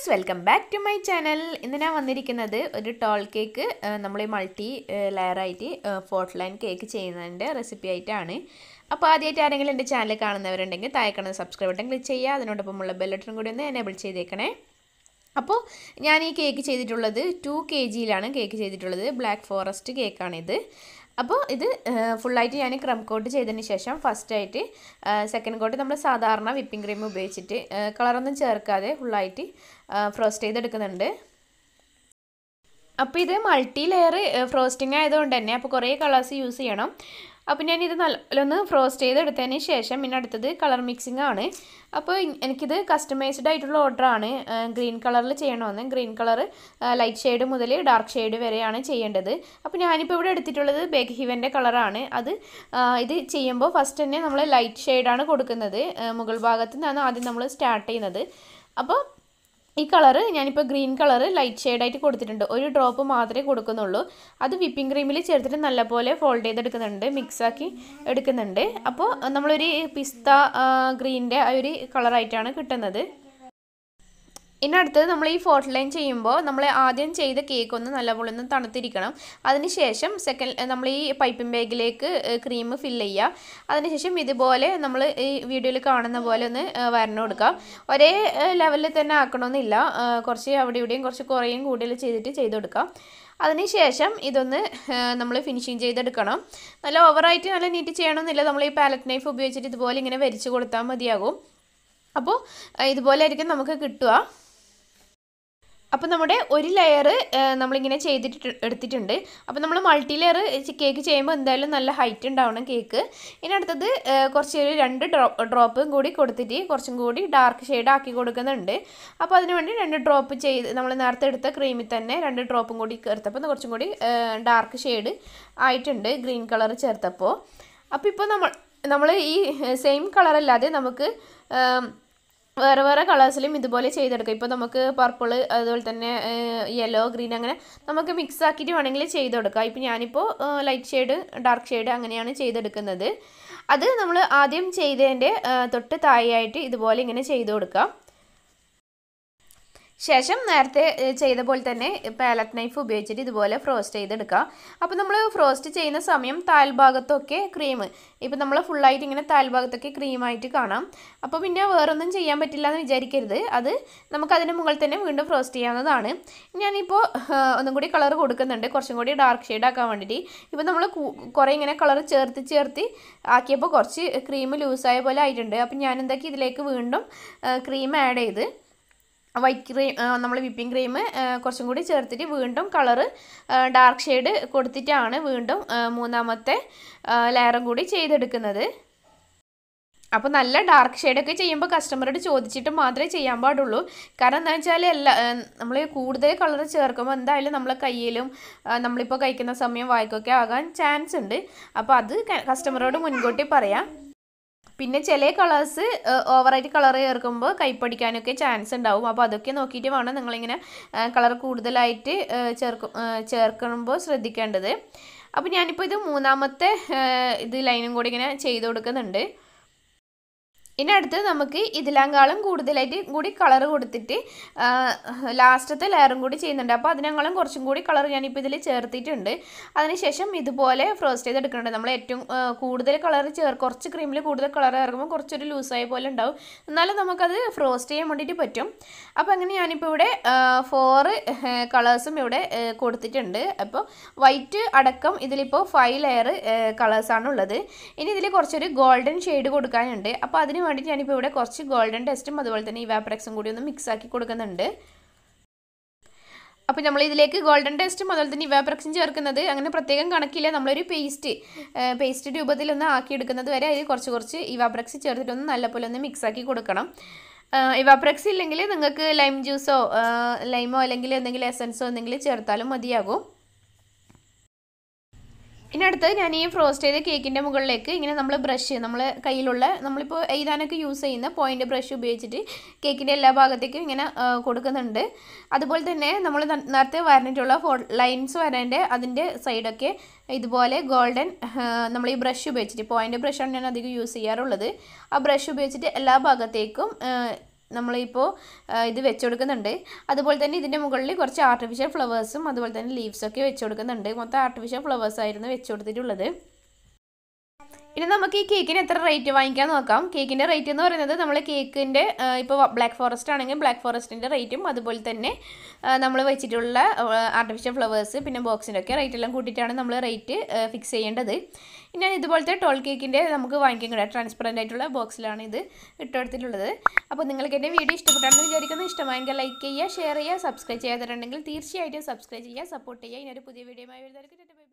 friends welcome back to my channel ഇന്ന് ഞാൻ വന്നിരിക്കുന്നത് ഒരു ടോൾ കേക്ക് നമ്മൾ മൾട്ടി ലെയറായിട്ട് ഫോർട്ട് ലൈൻ കേക്ക് ചെയ്യുന്നതിൻ്റെ റെസിപ്പി ആയിട്ടാണ് അപ്പോൾ ആദ്യമായിട്ട് ആരെങ്കിലും എൻ്റെ ചാനൽ കാണുന്നവരുണ്ടെങ്കിൽ താഴെ കാണുന്ന സബ്സ്ക്രൈബ് ബട്ടൺ ക്ലിക്ക് ചെയ്യുക അതിനോടൊപ്പമുള്ള ബെല്ലട്ടനും കൂടി ഒന്ന് എനേബിൾ ചെയ്തേക്കണേ അപ്പോൾ ഞാൻ ഈ കേക്ക് ചെയ്തിട്ടുള്ളത് ടു കെ ജിയിലാണ് കേക്ക് ചെയ്തിട്ടുള്ളത് ബ്ലാക്ക് ഫോറസ്റ്റ് കേക്കാണിത് അപ്പോൾ ഇത് ഫുള്ളായിട്ട് ഞാൻ ക്രം കോട്ട് ചെയ്തതിന് ശേഷം ഫസ്റ്റായിട്ട് സെക്കൻഡ് കോട്ട് നമ്മൾ സാധാരണ വിപ്പിംഗ് ക്രീം ഉപയോഗിച്ചിട്ട് കളറൊന്നും ചേർക്കാതെ ഫുള്ളായിട്ട് ഫ്രോസ്റ്റ് ചെയ്തെടുക്കുന്നുണ്ട് അപ്പോൾ ഇത് മൾട്ടി ലെയർ ഫ്രോസ്റ്റിംഗ് ആയതുകൊണ്ട് തന്നെ അപ്പോൾ കുറേ കളേഴ്സ് യൂസ് ചെയ്യണം അപ്പോൾ ഞാനിത് നല്ലൊന്ന് ഫ്രോസ്റ്റ് ചെയ്തെടുത്തതിന് ശേഷം പിന്നെ അടുത്തത് കളർ മിക്സിംഗ് ആണ് അപ്പോൾ എനിക്കിത് കസ്റ്റമൈസ്ഡ് ആയിട്ടുള്ള ഓർഡറാണ് ഗ്രീൻ കളറിൽ ചെയ്യണമെന്ന് ഗ്രീൻ കളർ ലൈറ്റ് ഷെയ്ഡ് മുതൽ ഡാർക്ക് ഷെയ്ഡ് വരെയാണ് ചെയ്യേണ്ടത് അപ്പോൾ ഞാനിപ്പോൾ ഇവിടെ എടുത്തിട്ടുള്ളത് ബേക്ക് ഹിവൻ്റെ കളറാണ് അത് ഇത് ചെയ്യുമ്പോൾ ഫസ്റ്റ് തന്നെ നമ്മൾ ലൈറ്റ് ഷെയ്ഡാണ് കൊടുക്കുന്നത് മുകൾ ഭാഗത്ത് നിന്നാണ് ആദ്യം നമ്മൾ സ്റ്റാർട്ട് ചെയ്യുന്നത് അപ്പോൾ ഈ കളറ് ഞാനിപ്പോൾ ഗ്രീൻ കളറ് ലൈറ്റ് ഷെയ്ഡായിട്ട് കൊടുത്തിട്ടുണ്ട് ഒരു ഡ്രോപ്പ് മാത്രമേ കൊടുക്കുന്നുള്ളൂ അത് വിപ്പിംഗ് ക്രീമിൽ ചേർത്തിട്ട് നല്ലപോലെ ഫോൾഡ് ചെയ്തെടുക്കുന്നുണ്ട് മിക്സാക്കി എടുക്കുന്നുണ്ട് അപ്പോൾ നമ്മളൊരു പിസ്ത ഗ്രീൻ്റെ ആ ഒരു കളറായിട്ടാണ് കിട്ടുന്നത് ഇനി അടുത്തത് നമ്മൾ ഈ ഫോർട്ട് ലൈൻ ചെയ്യുമ്പോൾ നമ്മൾ ആദ്യം ചെയ്ത കേക്ക് ഒന്ന് നല്ലപോലെ ഒന്ന് തണുത്തിരിക്കണം അതിനുശേഷം സെക്കൻഡ് നമ്മൾ ഈ പൈപ്പിംഗ് ബാഗിലേക്ക് ക്രീം ഫില്ല് ചെയ്യുക അതിനുശേഷം ഇതുപോലെ നമ്മൾ ഈ വീഡിയോയിൽ കാണുന്ന പോലെ ഒന്ന് വരണം കൊടുക്കാം ഒരേ ലെവലിൽ തന്നെ ആക്കണമെന്നില്ല കുറച്ച് അവിടെ ഇവിടെയും കുറച്ച് കുറേയും കൂടുതൽ ചെയ്തിട്ട് ചെയ്ത് കൊടുക്കാം അതിനുശേഷം ഇതൊന്ന് നമ്മൾ ഫിനിഷിങ് ചെയ്തെടുക്കണം നല്ല ഓവറായിട്ട് നല്ല നീറ്റ് ചെയ്യണമെന്നില്ല നമ്മൾ ഈ പാലറ്റ് നൈഫ് ഉപയോഗിച്ചിട്ട് ഇതുപോലെ ഇങ്ങനെ വരിച്ച് കൊടുത്താൽ മതിയാകും അപ്പോൾ ഇതുപോലെ ആയിരിക്കും നമുക്ക് കിട്ടുക അപ്പോൾ നമ്മുടെ ഒരു ലെയർ നമ്മളിങ്ങനെ ചെയ്തിട്ട് എടുത്തിട്ടുണ്ട് അപ്പോൾ നമ്മൾ മൾട്ടി ലെയർ കേക്ക് ചെയ്യുമ്പോൾ എന്തായാലും നല്ല ഹൈറ്റ് ഉണ്ടാവണം കേക്ക് ഇനി അടുത്തത് കുറച്ച് ഒരു രണ്ട് ഡ്രോപ്പ് ഡ്രോപ്പും കൂടി കൊടുത്തിട്ട് കുറച്ചും കൂടി ഡാർക്ക് ഷെയ്ഡ് ആക്കി കൊടുക്കുന്നുണ്ട് അപ്പോൾ അതിന് വേണ്ടി രണ്ട് ഡ്രോപ്പ് ചെയ്ത് നമ്മൾ നേരത്തെ എടുത്ത ക്രീമിൽ തന്നെ രണ്ട് ഡ്രോപ്പും കൂടി ചേർത്തപ്പോൾ കുറച്ചും കൂടി ഡാർക്ക് ഷെയ്ഡ് ആയിട്ടുണ്ട് ഗ്രീൻ കളർ ചേർത്തപ്പോൾ അപ്പോൾ ഇപ്പോൾ നമ്മൾ നമ്മൾ ഈ സെയിം കളറല്ലാതെ നമുക്ക് വേറെ വേറെ കളേഴ്സിലും ഇതുപോലെ ചെയ്തെടുക്കാം ഇപ്പോൾ നമുക്ക് പർപ്പിൾ അതുപോലെ തന്നെ യെല്ലോ ഗ്രീൻ അങ്ങനെ നമുക്ക് മിക്സ് ആക്കിയിട്ട് വേണമെങ്കിൽ ചെയ്ത് കൊടുക്കാം ഇപ്പോൾ ഞാനിപ്പോൾ ലൈറ്റ് ഷെയ്ഡ് ഡാർക്ക് ഷെയ്ഡ് അങ്ങനെയാണ് ചെയ്തെടുക്കുന്നത് അത് നമ്മൾ ആദ്യം ചെയ്തതിൻ്റെ തൊട്ട് താഴെയായിട്ട് ഇതുപോലെ ഇങ്ങനെ ചെയ്ത് കൊടുക്കാം ശേഷം നേരത്തെ ചെയ്ത പോലെ തന്നെ പാലറ്റ് നൈഫ് ഉപയോഗിച്ചിട്ട് ഇതുപോലെ ഫ്രോസ്റ്റ് ചെയ്തെടുക്കുക അപ്പോൾ നമ്മൾ ഫ്രോസ്റ്റ് ചെയ്യുന്ന സമയം താൽഭാഗത്തൊക്കെ ക്രീം ഇപ്പോൾ നമ്മൾ ഫുള്ളായിട്ട് ഇങ്ങനെ താൽഭാഗത്തൊക്കെ ക്രീമായിട്ട് കാണാം അപ്പോൾ പിന്നെ വേറൊന്നും ചെയ്യാൻ പറ്റില്ല എന്ന് വിചാരിക്കരുത് അത് നമുക്ക് അതിന് മുകളിൽ തന്നെ വീണ്ടും ഫ്രോസ്റ്റ് ചെയ്യാവുന്നതാണ് ഞാനിപ്പോൾ ഒന്നും കൂടി കളർ കൊടുക്കുന്നുണ്ട് കുറച്ചും കൂടി ഡാർക്ക് ഷെയ്ഡ് ആക്കാൻ വേണ്ടിയിട്ട് ഇപ്പോൾ നമ്മൾ കുറേ ഇങ്ങനെ കളർ ചേർത്ത് ചേർത്ത് ആക്കിയപ്പോൾ കുറച്ച് ക്രീം ലൂസായ പോലെ ആയിട്ടുണ്ട് അപ്പോൾ ഞാൻ എന്താക്കി ഇതിലേക്ക് വീണ്ടും ക്രീം ആഡ് ചെയ്ത് വൈറ്റ് ക്രീം നമ്മൾ വിപ്പിംഗ് ക്രീം കുറച്ചും കൂടി ചേർത്തിട്ട് വീണ്ടും കളറ് ഡാർക്ക് ഷെയ്ഡ് കൊടുത്തിട്ടാണ് വീണ്ടും മൂന്നാമത്തെ ലെയറും കൂടി ചെയ്തെടുക്കുന്നത് അപ്പോൾ നല്ല ഡാർക്ക് ഷെയ്ഡൊക്കെ ചെയ്യുമ്പോൾ കസ്റ്റമറോട് ചോദിച്ചിട്ട് മാത്രമേ ചെയ്യാൻ പാടുള്ളൂ കാരണം എന്താ വെച്ചാൽ എല്ലാ നമ്മൾ കൂടുതൽ കളർ ചേർക്കുമ്പോൾ എന്തായാലും നമ്മളെ കയ്യിലും നമ്മളിപ്പോൾ കഴിക്കുന്ന സമയം വായിക്കൊക്കെ ആകാൻ ചാൻസ് ഉണ്ട് അപ്പോൾ അത് കസ്റ്റമറോട് മുൻകൂട്ടി പറയാം പിന്നെ ചില കളേഴ്സ് ഓവറായിട്ട് കളർ ചേർക്കുമ്പോൾ കൈപ്പടിക്കാനൊക്കെ ചാൻസ് ഉണ്ടാവും അപ്പോൾ അതൊക്കെ നോക്കിയിട്ട് വേണം നിങ്ങളിങ്ങനെ കളർ കൂടുതലായിട്ട് ചേർക്കും ചേർക്കുമ്പോൾ ശ്രദ്ധിക്കേണ്ടത് അപ്പോൾ ഞാനിപ്പോൾ ഇത് മൂന്നാമത്തെ ഇത് ലൈനും കൂടി ഇങ്ങനെ ചെയ്ത് കൊടുക്കുന്നുണ്ട് ഇനി അടുത്ത് നമുക്ക് ഇതിലേക്കാളും കൂടുതലായിട്ട് കൂടി കളർ കൊടുത്തിട്ട് ലാസ്റ്റത്തെ ലെയറും കൂടി ചെയ്യുന്നുണ്ട് അപ്പോൾ അതിനേക്കാളും കുറച്ചും കൂടി കളർ ഞാനിപ്പോൾ ഇതിൽ ചേർത്തിട്ടുണ്ട് അതിനുശേഷം ഇതുപോലെ ഫ്രോസ്റ്റ് ചെയ്തെടുക്കുന്നുണ്ട് നമ്മൾ ഏറ്റവും കൂടുതൽ കളർ ചേർ കുറച്ച് ക്രീമിൽ കൂടുതൽ കളർ ഇറങ്ങുമ്പോൾ കുറച്ചൊരു ലൂസായ പോലെ ഉണ്ടാവും എന്നാലും നമുക്കത് ഫ്രോസ്റ്റ് ചെയ്യാൻ വേണ്ടിയിട്ട് പറ്റും അപ്പോൾ അങ്ങനെ ഞാനിപ്പോൾ ഇവിടെ ഫോറ് കളേഴ്സും ഇവിടെ കൊടുത്തിട്ടുണ്ട് അപ്പോൾ വൈറ്റ് അടക്കം ഇതിലിപ്പോൾ ഫൈവ് ലെയർ കളേഴ്സാണ് ഉള്ളത് ഇനി ഇതിൽ കുറച്ചൊരു ഗോൾഡൻ ഷെയ്ഡ് കൊടുക്കാനുണ്ട് അപ്പോൾ അതിന് വേണ്ടിയിട്ട് ഞാനിപ്പോൾ ഇവിടെ കുറച്ച് ഗോൾഡൻ ടെസ്റ്റും അതുപോലെ തന്നെ ഇവാപ്രെക്സും കൂടി ഒന്ന് മിക്സ് ആക്കി കൊടുക്കുന്നുണ്ട് അപ്പോൾ നമ്മൾ ഇതിലേക്ക് ഗോൾഡൻ ടെസ്റ്റും അതുപോലെ തന്നെ ഇവാപ്രക്സും ചേർക്കുന്നത് അങ്ങനെ പ്രത്യേകം കണക്കില്ല നമ്മളൊരു പേസ്റ്റ് പേസ്റ്റ് രൂപത്തിൽ ഒന്ന് ആക്കിയെടുക്കുന്നത് വരെ അതിൽ കുറച്ച് കുറച്ച് ഇവാപ്രക്സ് ചേർത്തിട്ടൊന്ന് നല്ലപോലെ ഒന്ന് മിക്സ് ആക്കി കൊടുക്കണം ഇവാപ്രക്സ് ഇല്ലെങ്കിൽ നിങ്ങൾക്ക് ലൈം ജ്യൂസോ ലൈമോ അല്ലെങ്കിൽ എന്തെങ്കിലും എസൻസോ എന്തെങ്കിലും ചേർത്താലും മതിയാകും ഇനി അടുത്തത് ഞാൻ ഈ ഫ്രോസ്റ്റ് ചെയ്ത കേക്കിൻ്റെ മുകളിലേക്ക് ഇങ്ങനെ നമ്മൾ ബ്രഷ് നമ്മൾ കയ്യിലുള്ള നമ്മളിപ്പോൾ എഴുതാനൊക്കെ യൂസ് ചെയ്യുന്ന പോയിൻ്റ് ബ്രഷ് ഉപയോഗിച്ചിട്ട് കേക്കിൻ്റെ എല്ലാ ഭാഗത്തേക്കും ഇങ്ങനെ കൊടുക്കുന്നുണ്ട് അതുപോലെ തന്നെ നമ്മൾ നേരത്തെ വരഞ്ഞിട്ടുള്ള ഫോ ലൈൻസ് വരേണ്ട അതിൻ്റെ സൈഡൊക്കെ ഇതുപോലെ ഗോൾഡൻ നമ്മൾ ഈ ബ്രഷ് ഉപയോഗിച്ചിട്ട് പോയിൻ്റ് ബ്രഷാണ് ഞാൻ അധികം യൂസ് ചെയ്യാറുള്ളത് ആ ബ്രഷ് ഉപയോഗിച്ചിട്ട് എല്ലാ ഭാഗത്തേക്കും നമ്മളിപ്പോൾ ഇത് വെച്ച് കൊടുക്കുന്നുണ്ട് അതുപോലെ തന്നെ ഇതിൻ്റെ മുകളിൽ കുറച്ച് ആർട്ടിഫിഷ്യൽ ഫ്ലവേഴ്സും അതുപോലെ തന്നെ ലീവ്സൊക്കെ വെച്ച് കൊടുക്കുന്നുണ്ട് മൊത്തം ആർട്ടിഫിഷ്യൽ ഫ്ലവേഴ്സ് ആയിരുന്നു വെച്ച് കൊടുത്തിട്ടുള്ളത് ഇനി നമുക്ക് ഈ കേക്കിന് എത്ര റേറ്റ് വാങ്ങിക്കാൻ നോക്കാം കേക്കിൻ്റെ റേറ്റ് എന്ന് പറയുന്നത് നമ്മൾ കേക്കിൻ്റെ ഇപ്പോൾ ബ്ലാക്ക് ഫോറസ്റ്റ് ആണെങ്കിൽ ബ്ലാക്ക് ഫോറസ്റ്റിൻ്റെ റേറ്റും അതുപോലെ തന്നെ നമ്മൾ വെച്ചിട്ടുള്ള ആർട്ടിഫിഷ്യൽ ഫ്ലവേഴ്സ് പിന്നെ ബോക്സിൻ്റെ ഒക്കെ റേറ്റ് എല്ലാം കൂട്ടിയിട്ടാണ് നമ്മൾ റേറ്റ് ഫിക്സ് ചെയ്യേണ്ടത് ഇനി ഇതുപോലത്തെ ടോൾ കേക്കിൻ്റെ നമുക്ക് വാങ്ങിക്കാൻ കഴിയാം ട്രാൻസ്പെറൻ്റ് ആയിട്ടുള്ള ബോക്സിലാണ് ഇത് ഇട്ടെടുത്തിട്ടുള്ളത് അപ്പോൾ നിങ്ങൾക്ക് എൻ്റെ വീഡിയോ ഇഷ്ടപ്പെട്ടാണെന്ന് വിചാരിക്കുന്നു ഇഷ്ടമായെങ്കിൽ ലൈക്ക് ചെയ്യുക ഷെയർ ചെയ്യുക സബ്സ്ക്രൈബ് ചെയ്യാതിട്ടുണ്ടെങ്കിൽ തീർച്ചയായിട്ടും സബ്സ്ക്രൈബ് ചെയ്യുക സപ്പോർട്ട് ചെയ്യുക ഇനി ഒരു പുതിയ വീഡിയോയുമായി വരുന്നതായിരിക്കും